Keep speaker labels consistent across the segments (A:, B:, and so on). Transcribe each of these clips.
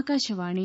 A: ആകാശവാണി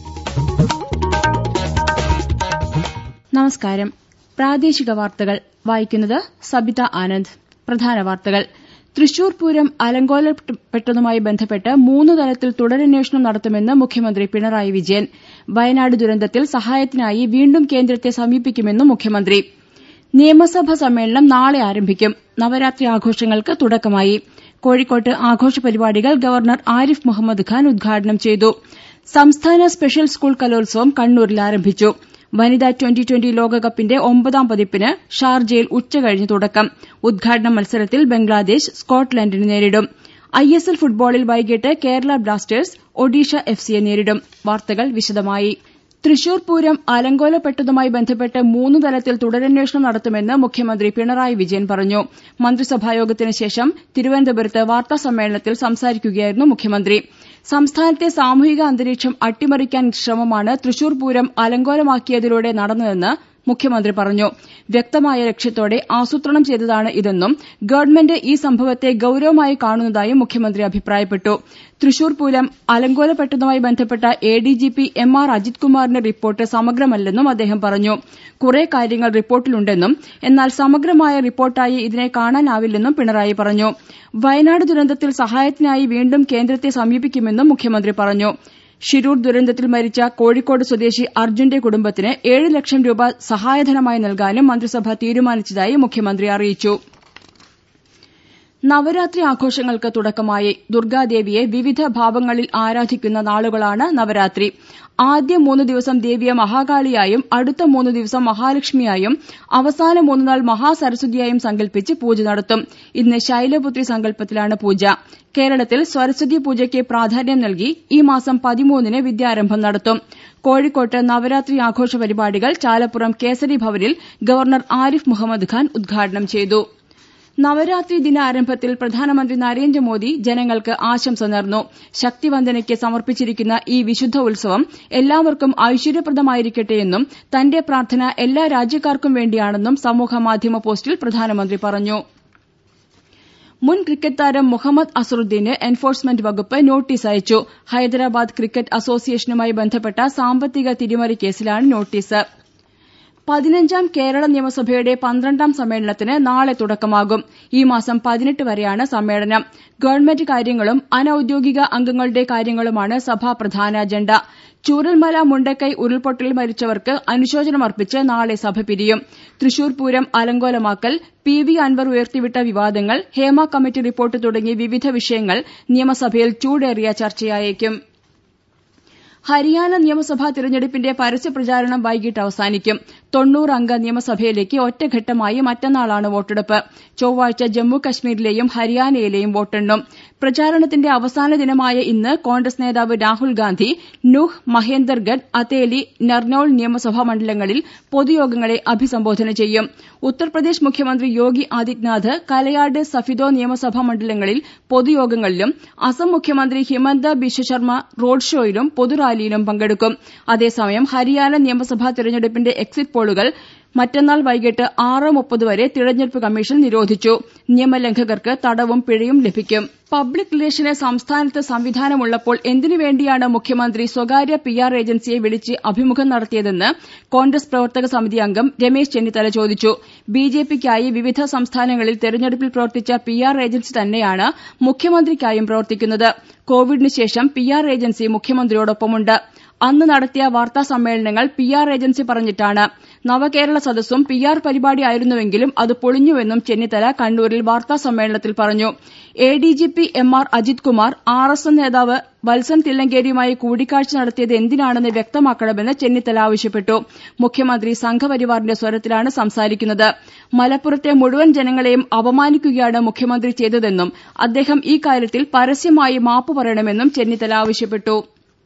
A: നമസ്കാരം പ്രാദേശിക വാർത്തകൾ വായിക്കുന്നത് സബിത ആനന്ദ് പ്രധാന വാർത്തകൾ തൃശൂർ പൂരം അലങ്കോലപ്പെട്ടതുമായി ബന്ധപ്പെട്ട് മൂന്ന് തലത്തിൽ തുടരന്വേഷണം നടത്തുമെന്ന് മുഖ്യമന്ത്രി പിണറായി വിജയൻ വയനാട് ദുരന്തത്തിൽ സഹായത്തിനായി വീണ്ടും കേന്ദ്രത്തെ സമീപിക്കുമെന്നും മുഖ്യമന്ത്രി നിയമസഭാ സമ്മേളനം നാളെ ആരംഭിക്കും നവരാത്രി ആഘോഷങ്ങൾക്ക് തുടക്കമായി കോഴിക്കോട്ട് ആഘോഷ പരിപാടികൾ ഗവർണർ ആരിഫ് മുഹമ്മദ് ഖാൻ ഉദ്ഘാടനം ചെയ്തു സംസ്ഥാന സ്പെഷ്യൽ സ്കൂൾ കലോത്സവം കണ്ണൂരിൽ ആരംഭിച്ചു വനിതാ ട്വന്റി ട്വന്റി ലോകകപ്പിന്റെ ഒമ്പതാം പതിപ്പിന് ഷാർജയിൽ ഉച്ചകഴിഞ്ഞ് തുടക്കം ഉദ്ഘാടന മത്സരത്തിൽ ബംഗ്ലാദേശ് സ്കോട്ട്ലൻഡിനെ നേരിടും ഐഎസ്എൽ ഫുട്ബോളിൽ വൈകിട്ട് കേരള ബ്ലാസ്റ്റേഴ്സ് ഒഡീഷ എഫ്സിയെ നേരിടും വാർത്തകൾ വിശദമായി തൃശൂർ പൂരം അലങ്കോലപ്പെട്ടതുമായി ബന്ധപ്പെട്ട് മൂന്ന് തലത്തിൽ തുടരന്വേഷണം നടത്തുമെന്ന് മുഖ്യമന്ത്രി പിണറായി വിജയൻ പറഞ്ഞു മന്ത്രിസഭായോഗത്തിന് ശേഷം തിരുവനന്തപുരത്ത് വാർത്താസമ്മേളനത്തിൽ സംസാരിക്കുകയായിരുന്നു മുഖ്യമന്ത്രി സംസ്ഥാനത്തെ സാമൂഹിക അന്തരീക്ഷം അട്ടിമറിക്കാൻ ശ്രമമാണ് തൃശൂർ പൂരം അലങ്കോലമാക്കിയതിലൂടെ നടന്നതെന്ന് മുഖ്യമന്ത്രി പറഞ്ഞു വ്യക്തമായ ലക്ഷ്യത്തോടെ ആസൂത്രണം ചെയ്തതാണ് ഇതെന്നും ഗവൺമെന്റ് ഈ സംഭവത്തെ ഗൌരവമായി കാണുന്നതായും മുഖ്യമന്ത്രി അഭിപ്രായപ്പെട്ടു തൃശൂർ പൂരം അലങ്കോലപ്പെട്ടതുമായി ബന്ധപ്പെട്ട എഡിജിപി എം ആർ അജിത് കുമാറിന്റെ റിപ്പോർട്ട് സമഗ്രമല്ലെന്നും അദ്ദേഹം പറഞ്ഞു കുറെ കാര്യങ്ങൾ റിപ്പോർട്ടിലുണ്ടെന്നും എന്നാൽ സമഗ്രമായ റിപ്പോർട്ടായി ഇതിനെ കാണാനാവില്ലെന്നും പിണറായി പറഞ്ഞു വയനാട് ദുരന്തത്തിൽ സഹായത്തിനായി വീണ്ടും കേന്ദ്രത്തെ സമീപിക്കുമെന്നും മുഖ്യമന്ത്രി പറഞ്ഞു ഷിരൂർ ദുരന്തത്തിൽ മരിച്ച കോഴിക്കോട് സ്വദേശി അർജുന്റെ കുടുംബത്തിന് ഏഴ് ലക്ഷം രൂപ സഹായധനമായി നൽകാനും മന്ത്രിസഭ തീരുമാനിച്ചതായി മുഖ്യമന്ത്രി അറിയിച്ചു നവരാത്രി ആഘോഷങ്ങൾക്ക് തുടക്കമായി ദുർഗാദേവിയെ വിവിധ ഭാവങ്ങളിൽ ആരാധിക്കുന്ന നാളുകളാണ് നവരാത്രി ആദ്യ മൂന്ന് ദിവസം ദേവിയെ മഹാകാളിയായും അടുത്ത മൂന്ന് ദിവസം മഹാലക്ഷ്മിയായും അവസാന മൂന്നുനാൾ മഹാസരസ്വതിയായും സങ്കല്പിച്ച് പൂജ നടത്തും ഇന്ന് ശൈലപുത്രി സങ്കല്പത്തിലാണ് പൂജ കേരളത്തിൽ സരസ്വതി പൂജയ്ക്ക് പ്രാധാന്യം നൽകി ഈ മാസം പതിമൂന്നിന് വിദ്യാരംഭം നടത്തും കോഴിക്കോട്ട് നവരാത്രി ആഘോഷ പരിപാടികൾ ചാലപ്പുറം കേസരി ഭവനിൽ ഗവർണർ ആരിഫ് മുഹമ്മദ് ഖാൻ ഉദ്ഘാടനം ചെയ്തു നവരാത്രി ദിനാരംഭത്തിൽ പ്രധാനമന്ത്രി നരേന്ദ്രമോദി ജനങ്ങൾക്ക് ആശംസ നേർന്നു ശക്തിവന്ദനയ്ക്ക് സമർപ്പിച്ചിരിക്കുന്ന ഈ വിശുദ്ധ ഉത്സവം എല്ലാവർക്കും ഐശ്വര്യപ്രദമായിരിക്കട്ടെയെന്നും തന്റെ പ്രാർത്ഥന എല്ലാ രാജ്യക്കാർക്കും വേണ്ടിയാണെന്നും സമൂഹമാധ്യമ പോസ്റ്റിൽ പ്രധാനമന്ത്രി പറഞ്ഞു മുൻ ക്രിക്കറ്റ് താരം മുഹമ്മദ് അസറുദ്ദീന് എൻഫോഴ്സ്മെന്റ് വകുപ്പ് നോട്ടീസ് അയച്ചു ഹൈദരാബാദ് ക്രിക്കറ്റ് അസോസിയേഷനുമായി ബന്ധപ്പെട്ട സാമ്പത്തിക തിരിമറി കേസിലാണ് നോട്ടീസ് പതിനഞ്ചാം കേരള നിയമസഭയുടെ പന്ത്രണ്ടാം സമ്മേളനത്തിന് നാളെ തുടക്കമാകും ഈ മാസം പതിനെട്ട് വരെയാണ് സമ്മേളനം ഗവൺമെന്റ് കാര്യങ്ങളും അനൌദ്യോഗിക അംഗങ്ങളുടെ കാര്യങ്ങളുമാണ് സഭാ പ്രധാന അജണ്ട ചൂരൽമല മുണ്ടക്കൈ ഉരുൾപൊട്ടലിൽ മരിച്ചവർക്ക് അനുശോചനമർപ്പിച്ച് നാളെ സഭ പിരിയും തൃശൂർ പൂരം അലങ്കോലമാക്കൽ പി വി അൻവർ ഉയർത്തിവിട്ട വിവാദങ്ങൾ ഹേമ കമ്മിറ്റി റിപ്പോർട്ട് തുടങ്ങി വിവിധ വിഷയങ്ങൾ നിയമസഭയിൽ ചൂടേറിയ ചർച്ചയായേക്കും ഹരിയാന നിയമസഭാ തിരഞ്ഞെടുപ്പിന്റെ പരസ്യപ്രചാരണം വൈകിട്ട് അവസാനിക്കും തൊണ്ണൂറ് അംഗ നിയമസഭയിലേക്ക് ഒറ്റഘട്ടമായി മറ്റന്നാളാണ് വോട്ടെടുപ്പ് ചൊവ്വാഴ്ച ജമ്മു കശ്മീരിലെയും ഹരിയാനയിലെയും വോട്ടെണ്ണും പ്രചാരണത്തിന്റെ അവസാന ദിനമായ ഇന്ന് കോൺഗ്രസ് നേതാവ് രാഹുൽ ഗാന്ധി നൂഹ് മഹേന്ദർഗഡ് അതേലി നർനൌൾ നിയമസഭാ മണ്ഡലങ്ങളിൽ പൊതുയോഗങ്ങളെ അഭിസംബോധന ചെയ്യും ഉത്തർപ്രദേശ് മുഖ്യമന്ത്രി യോഗി ആദിത്യനാഥ് കലയാട് സഫിദോ നിയമസഭാ മണ്ഡലങ്ങളിൽ പൊതുയോഗങ്ങളിലും അസം മുഖ്യമന്ത്രി ഹിമന്ത ബിശ്വ ശർമ്മ റോഡ് ഷോയിലും പൊതുറാലിയിലും പങ്കെടുക്കും അതേസമയം ഹരിയാന നിയമസഭാ തെരഞ്ഞെടുപ്പിന്റെ എക്സിറ്റ് പോളുകൾ മറ്റന്നാൾ വൈകിട്ട് ആറ് മുപ്പത് വരെ തിരഞ്ഞെടുപ്പ് കമ്മീഷൻ നിരോധിച്ചു നിയമലംഘകർക്ക് തടവും പിഴയും ലഭിക്കും പബ്ലിക് റിലേഷന് സംസ്ഥാനത്ത് സംവിധാനമുള്ളപ്പോൾ എന്തിനുവേണ്ടിയാണ് മുഖ്യമന്ത്രി സ്വകാര്യ പി ആർ ഏജൻസിയെ വിളിച്ച് അഭിമുഖം നടത്തിയതെന്ന് കോൺഗ്രസ് പ്രവർത്തക സമിതി അംഗം രമേശ് ചെന്നിത്തല ചോദിച്ചു ബിജെപിക്കായി വിവിധ സംസ്ഥാനങ്ങളിൽ തെരഞ്ഞെടുപ്പിൽ പ്രവർത്തിച്ച പി ആർ ഏജൻസി തന്നെയാണ് മുഖ്യമന്ത്രിക്കായും പ്രവർത്തിക്കുന്നത് കോവിഡിന് ശേഷം പി ആർ ഏജൻസി മുഖ്യമന്ത്രിയോടൊപ്പമുണ്ട് അന്ന് നടത്തിയ വാർത്താ സമ്മേളനങ്ങൾ പി ആർ ഏജൻസി പറഞ്ഞിട്ടാണ് നവകേരള സദസ്സും പി ആർ പരിപാടിയായിരുന്നുവെങ്കിലും അത് പൊളിഞ്ഞുവെന്നും ചെന്നിത്തല കണ്ണൂരിൽ വാർത്താ സമ്മേളനത്തിൽ പറഞ്ഞു A D G P M R Ajith Kumar R S S നേതാവ് വത്സൻ തില്ലങ്കേരിയുമായി കൂടിക്കാഴ്ച നടത്തിയത് എന്തിനാണെന്ന് വ്യക്തമാക്കണമെന്ന് ചെന്നിത്തല ആവശ്യപ്പെട്ടു മുഖ്യമന്ത്രി സംഘപരിവാറിന്റെ സ്വരത്തിലാണ് സംസാരിക്കുന്നത് മലപ്പുറത്തെ മുഴുവൻ ജനങ്ങളെയും അപമാനിക്കുകയാണ് മുഖ്യമന്ത്രി ചെയ്തതെന്നും അദ്ദേഹം ഈ കാര്യത്തിൽ പരസ്യമായി മാപ്പ് പറയണമെന്നും ചെന്നിത്തല ആവശ്യപ്പെട്ടു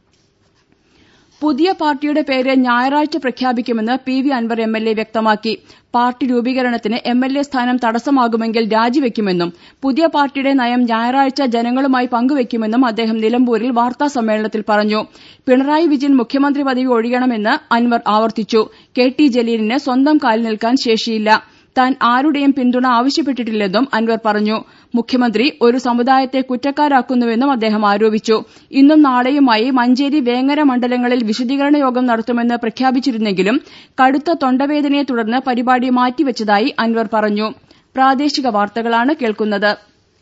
A: പുതിയ പാർട്ടിയുടെ പേര് ഞായറാഴ്ച പ്രഖ്യാപിക്കുമെന്ന് P V Anvar M L A വ്യക്തമാക്കി പാർട്ടി രൂപീകരണത്തിന് എം എൽ എ സ്ഥാനം തടസ്സമാകുമെങ്കിൽ രാജിവെക്കുമെന്നും പുതിയ പാർട്ടിയുടെ നയം ഞായറാഴ്ച ജനങ്ങളുമായി പങ്കുവെക്കുമെന്നും അദ്ദേഹം നിലമ്പൂരിൽ വാർത്താ സമ്മേളനത്തിൽ പറഞ്ഞു പിണറായി വിജയൻ മുഖ്യമന്ത്രി പദവി ഒഴിയണമെന്ന് അൻവർ ആവർത്തിച്ചു കെ ടി ജലീലിന് സ്വന്തം കാലിൽ നിൽക്കാൻ ശേഷിയില്ല താൻ ആരുടെയും പിന്തുണ ആവശ്യപ്പെട്ടിട്ടില്ലെന്നും അൻവർ പറഞ്ഞു മുഖ്യമന്ത്രി ഒരു സമുദായത്തെ കുറ്റക്കാരാക്കുന്നുവെന്നും അദ്ദേഹം ആരോപിച്ചു ഇന്നും നാളെയുമായി മഞ്ചേരി വേങ്ങര മണ്ഡലങ്ങളിൽ വിശദീകരണ യോഗം നടത്തുമെന്ന് പ്രഖ്യാപിച്ചിരുന്നെങ്കിലും കടുത്ത തൊണ്ടവേദനയെ തുടർന്ന് പരിപാടി മാറ്റിവെച്ചതായി അൻവർ പറഞ്ഞു പ്രാദേശിക വാർത്തകളാണ് കേൾക്കുന്നത്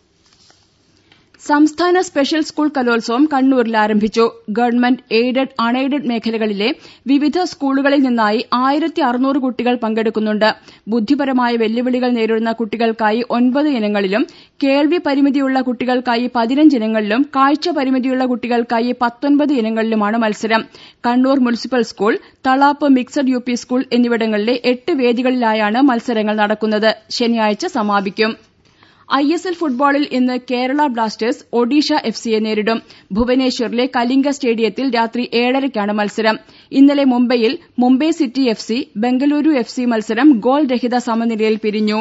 A: സംസ്ഥാന സ്പെഷ്യൽ സ്കൂൾ കലോത്സവം കണ്ണൂരിൽ ആരംഭിച്ചു ഗവൺമെന്റ് എയ്ഡഡ് അൺഎയ്ഡഡ് മേഖലകളിലെ വിവിധ സ്കൂളുകളിൽ നിന്നായി ആയിരത്തി അറുന്നൂറ് കുട്ടികൾ പങ്കെടുക്കുന്നുണ്ട് ബുദ്ധിപരമായ വെല്ലുവിളികൾ നേരിടുന്ന കുട്ടികൾക്കായി ഒൻപത് ഇനങ്ങളിലും കേൾവി പരിമിതിയുള്ള കുട്ടികൾക്കായി പതിനഞ്ച് ഇനങ്ങളിലും കാഴ്ച പരിമിതിയുള്ള കുട്ടികൾക്കായി പത്തൊൻപത് ഇനങ്ങളിലുമാണ് മത്സരം Kannur municipal school Thalap mixed U P school എന്നിവിടങ്ങളിലെ എട്ട് വേദികളിലായാണ് മത്സരങ്ങൾ നടക്കുന്നത് ശനിയാഴ്ച സമാപിക്കും ഐ എസ് എൽ ഫുട്ബോളിൽ ഇന്ന് കേരള ബ്ലാസ്റ്റേഴ്സ് ഒഡീഷ എഫ് സിയെ നേരിടും ഭുവനേശ്വറിലെ കലിംഗ സ്റ്റേഡിയത്തിൽ രാത്രി ഏഴരയ്ക്കാണ് മത്സരം ഇന്നലെ മുംബൈയിൽ Mumbai city F C Bengaluru F C മത്സരം ഗോൾ രഹിത സമനിലയിൽ പിരിഞ്ഞു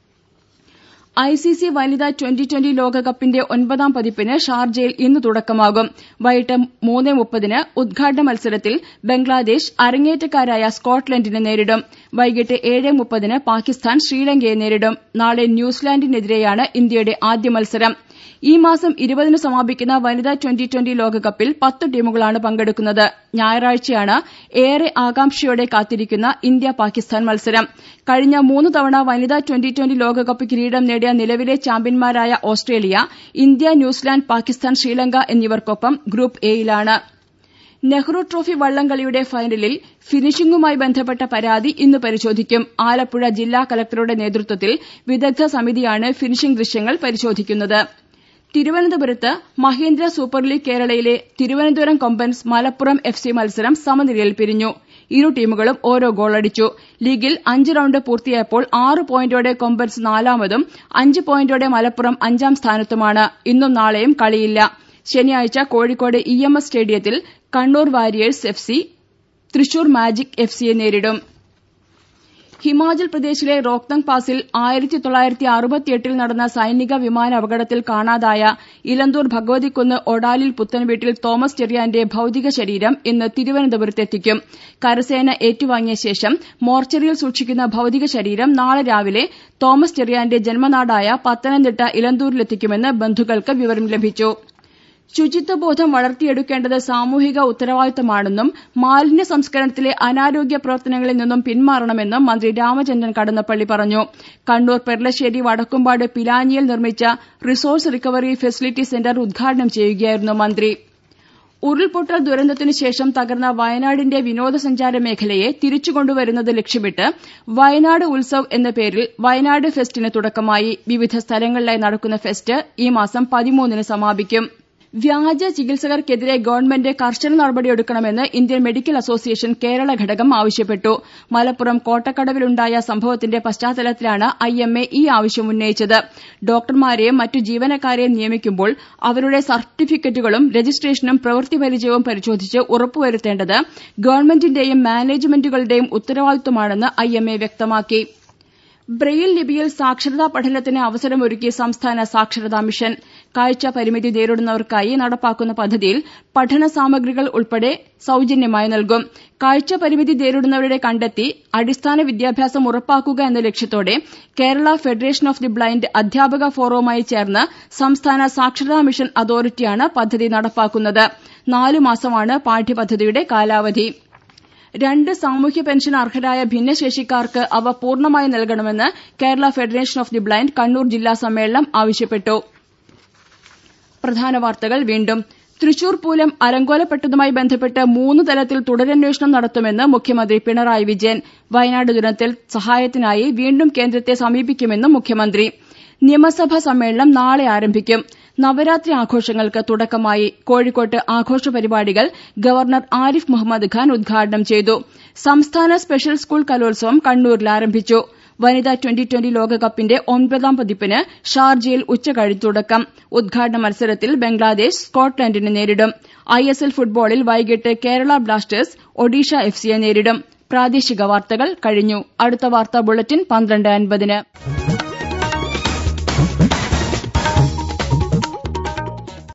A: ഐ സി സി വനിതാ ട്വന്റി ട്വന്റി ലോകകപ്പിന്റെ ഒൻപതാം പതിപ്പിന് ഷാർജയിൽ ഇന്ന് തുടക്കമാകും വൈകിട്ട് മൂന്ന് മുപ്പതിന് ഉദ്ഘാടന മത്സരത്തിൽ ബംഗ്ലാദേശ് അരങ്ങേറ്റക്കാരായ സ്കോട്ട്ലൻഡിനെ നേരിടും വൈകിട്ട് ഏഴ് മുപ്പതിന് പാകിസ്ഥാൻ ശ്രീലങ്കയെ നേരിടും നാളെ ന്യൂസിലാൻഡിനെതിരെയാണ് ഇന്ത്യയുടെ ആദ്യ മത്സരം ഈ മാസം ഇരുപതിന് സമാപിക്കുന്ന വനിതാ ട്വന്റി ട്വന്റി ലോകകപ്പിൽ പത്ത് ടീമുകളാണ് പങ്കെടുക്കുന്നത് ഞായറാഴ്ചയാണ് ഏറെ ആകാംക്ഷയോടെ കാത്തിരിക്കുന്ന ഇന്ത്യ പാകിസ്ഥാൻ മത്സരം കഴിഞ്ഞ മൂന്ന് തവണ വനിതാ ട്വന്റി ട്വന്റി ലോകകപ്പ് കിരീടം നേടിയ നിലവിലെ ചാമ്പ്യന്മാരായ Australia India New Zealand Pakistan Sri Lanka എന്നിവർക്കൊപ്പം ഗ്രൂപ്പ് എയിലാണ് നെഹ്റു ട്രോഫി വള്ളംകളിയുടെ ഫൈനലിൽ ഫിനിഷിംഗുമായി ബന്ധപ്പെട്ട പരാതി ഇന്ന് പരിശോധിക്കും ആലപ്പുഴ ജില്ലാ കലക്ടറുടെ നേതൃത്വത്തിൽ വിദഗ്ധ സമിതിയാണ് ഫിനിഷിംഗ് ദൃശ്യങ്ങൾ പരിശോധിക്കുന്നത് തിരുവനന്തപുരത്ത് മഹേന്ദ്ര സൂപ്പർ ലീഗ് കേരളയിലെ തിരുവനന്തപുരം കൊമ്പൻസ് മലപ്പുറം എഫ് സി മത്സരം സമനിലയിൽ പിരിഞ്ഞു ഇരു ടീമുകളും ഓരോ ഗോളടിച്ചു ലീഗിൽ അഞ്ച് റൌണ്ട് പൂർത്തിയായപ്പോൾ ആറ് പോയിന്റോടെ കൊമ്പൻസ് നാലാമതും അഞ്ച് പോയിന്റോടെ മലപ്പുറം അഞ്ചാം സ്ഥാനത്തുമാണ് ഇന്നും നാളെയും കളിയില്ല ശനിയാഴ്ച കോഴിക്കോട് ഇ എം എസ് സ്റ്റേഡിയത്തിൽ Kannur warriors F C Thrissur magic F സിയെ നേരിടും ഹിമാചൽ പ്രദേശിലെ റോക്തങ് പാസിൽ ആയിരത്തി തൊള്ളായിരത്തി അറുപത്തിയെട്ടിൽ നടന്ന സൈനിക വിമാന അപകടത്തിൽ കാണാതായ ഇലന്തൂർ ഭഗവതിക്കുന്ന് ഒഡാലിൽ പുത്തൻവീട്ടിൽ തോമസ് ചെറിയാന്റെ ഭൌതിക ശരീരം ഇന്ന് തിരുവനന്തപുരത്തെത്തിക്കും കരസേന ഏറ്റുവാങ്ങിയ ശേഷം മോർച്ചറിയിൽ സൂക്ഷിക്കുന്ന ഭൌതിക ശരീരം നാളെ രാവിലെ തോമസ് ചെറിയാന്റെ ജന്മനാടായ പത്തനംതിട്ട ഇലന്തൂരിലെത്തിക്കുമെന്ന് ബന്ധുക്കൾക്ക് വിവരം ലഭിച്ചു ശുചിത്വബോധം വളർത്തിയെടുക്കേണ്ടത് സാമൂഹിക ഉത്തരവാദിത്തമാണെന്നും മാലിന്യ സംസ്കരണത്തിലെ അനാരോഗ്യ പ്രവർത്തനങ്ങളിൽ നിന്നും പിന്മാറണമെന്നും മന്ത്രി രാമചന്ദ്രൻ കടന്നപ്പള്ളി പറഞ്ഞു കണ്ണൂർ പെർലശ്ശേരി വടക്കുംപാട് പിലാഞ്ഞിയിൽ നിർമ്മിച്ച റിസോഴ്സ് റിക്കവറി ഫെസിലിറ്റി സെന്റർ ഉദ്ഘാടനം ചെയ്യുകയായിരുന്നു മന്ത്രി ഉരുൾപൊട്ടൽ ദുരന്തത്തിനു ശേഷം തകർന്ന വയനാടിന്റെ വിനോദസഞ്ചാര മേഖലയെ തിരിച്ചുകൊണ്ടുവരുന്നത് ലക്ഷ്യമിട്ട് വയനാട് ഉത്സവ് എന്ന പേരിൽ വയനാട് ഫെസ്റ്റിന് തുടക്കമായി വിവിധ സ്ഥലങ്ങളിലായി നടക്കുന്ന ഫെസ്റ്റ് ഈ മാസം പതിമൂന്നിന് സമാപിക്കും വ്യാജ ചികിത്സകർക്കെതിരെ ഗവൺമെന്റ് കർശന നടപടിയെടുക്കണമെന്ന് ഇന്ത്യൻ മെഡിക്കൽ അസോസിയേഷൻ കേരള ഘടകം ആവശ്യപ്പെട്ടു മലപ്പുറം കോട്ടക്കടവിലുണ്ടായ സംഭവത്തിന്റെ പശ്ചാത്തലത്തിലാണ് ഐ എം എ ഈ ആവശ്യം ഉന്നയിച്ചത് ഡോക്ടർമാരെയും മറ്റു ജീവനക്കാരെയും നിയമിക്കുമ്പോൾ അവരുടെ സർട്ടിഫിക്കറ്റുകളും രജിസ്ട്രേഷനും പ്രവൃത്തി പരിചയവും പരിശോധിച്ച് ഉറപ്പുവരുത്തേണ്ടത് ഗവൺമെന്റിന്റെയും മാനേജ്മെന്റുകളുടെയും ഉത്തരവാദിത്വമാണെന്ന് ഐ എം എ വ്യക്തമാക്കി ബ്രെയിൽ ലിപിയിൽ സാക്ഷരതാ പഠനത്തിന് അവസരമൊരുക്കി സംസ്ഥാന സാക്ഷരതാ മിഷൻ കാഴ്ച പരിമിതി നേരിടുന്നവർക്കായി നടപ്പാക്കുന്ന പദ്ധതിയിൽ പഠന സാമഗ്രികൾ ഉൾപ്പെടെ സൌജന്യമായി നൽകും കാഴ്ച പരിമിതി നേരിടുന്നവരെ കണ്ടെത്തി അടിസ്ഥാന വിദ്യാഭ്യാസം ഉറപ്പാക്കുക എന്ന ലക്ഷ്യത്തോടെ Kerala federation of the blind അധ്യാപക ഫോറവുമായി ചേർന്ന് സംസ്ഥാന സാക്ഷരതാ മിഷൻ അതോറിറ്റിയാണ് പദ്ധതി നടപ്പാക്കുന്നത് നാലു മാസമാണ് പാഠ്യപദ്ധതിയുടെ കാലാവധി രണ്ട് സാമൂഹ്യ പെൻഷൻ അർഹരായ ഭിന്നശേഷിക്കാർക്ക് അവ പൂർണ്ണമായി നൽകണമെന്ന് Kerala federation of the blind Kannur ജില്ലാ സമ്മേളനം ആവശ്യപ്പെട്ടു പ്രധാന വാർത്തകൾ വീണ്ടും തൃശൂർ പൂരം അലങ്കോലപ്പെട്ടതുമായി ബന്ധപ്പെട്ട് മൂന്ന് തലത്തിൽ തുടരന്വേഷണം നടത്തുമെന്ന് മുഖ്യമന്ത്രി പിണറായി വിജയൻ വയനാട് ദുരന്തത്തിൽ സഹായത്തിനായി വീണ്ടും കേന്ദ്രത്തെ സമീപിക്കുമെന്നും മുഖ്യമന്ത്രി നിയമസഭാ സമ്മേളനം നാളെ ആരംഭിക്കും നവരാത്രി ആഘോഷങ്ങൾക്ക് തുടക്കമായി കോഴിക്കോട്ട് ആഘോഷ പരിപാടികൾ ഗവർണർ ആരിഫ് മുഹമ്മദ് ഖാൻ ഉദ്ഘാടനം ചെയ്തു സംസ്ഥാന സ്പെഷ്യൽ സ്കൂൾ കലോത്സവം കണ്ണൂരിൽ ആരംഭിച്ചു വനിതാ ട്വന്റി ട്വന്റി ലോകകപ്പിന്റെ ഒൻപതാം പതിപ്പിന് ഷാർജയിൽ ഉച്ചകഴിഞ്ഞ് തുടക്കം ഉദ്ഘാടന മത്സരത്തിൽ ബംഗ്ലാദേശ് സ്കോട്ട്ലൻഡിനെ നേരിടും ഐ എസ് എൽ ഫുട്ബോളിൽ വൈകിട്ട് കേരള ബ്ലാസ്റ്റേഴ്സ് ഒഡീഷ എഫ് സിയെ നേരിടും പ്രാദേശിക വാർത്തകൾ കഴിഞ്ഞു അടുത്ത വാർത്താ ബുള്ളറ്റിൻ പന്ത്രണ്ട് അൻപതിന്